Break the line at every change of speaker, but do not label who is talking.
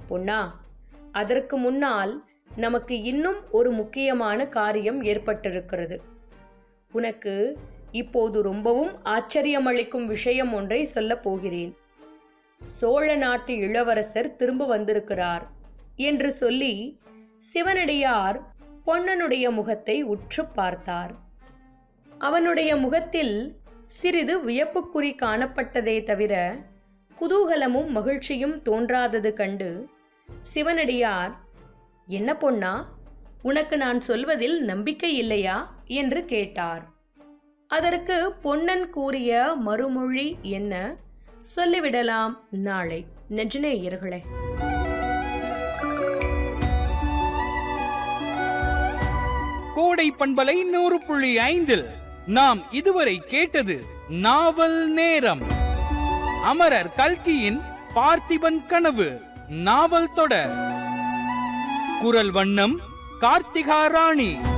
பொன்னா அதற்கு முன்னால் நமக்கு இன்னும் ஒரு முக்கியமான காரியம் ஏற்பட்டிருக்கிறது உனக்கு இப்போது ரொம்பவும் ஆச்சரியமளிக்கும் விஷயம் ஒன்றை சொல்லப் போகிறேன் சோழ நாட்டு இளவரசர் திரும்ப வந்திருக்கிறார் என்று சொல்லி சிவனடியார் பொன்னனுடைய முகத்தை உற்று பார்த்தார் அவனுடைய முகத்தில் சிறிது வியப்புக்குறி காணப்பட்டதே தவிர குதூகலமும் மகிழ்ச்சியும் தோன்றாதது கண்டு சிவனடியார் என்ன பொன்னா உனக்கு நான் சொல்வதில் நம்பிக்கை இல்லையா என்று கேட்டார் அதற்கு பொன்னன் கூறிய மறுமொழி என்ன சொல்லிவிடலாம் நாளை நெஞ்சநேயர்களே
கோடை பண்பலை நூறு புள்ளி ஐந்தில் நாம் இதுவரை கேட்டது நாவல் நேரம் அமரர் கல்கியின் பார்த்திபன் கனவு நாவல் தொடர் குரல் வண்ணம் கார்த்திகா ராணி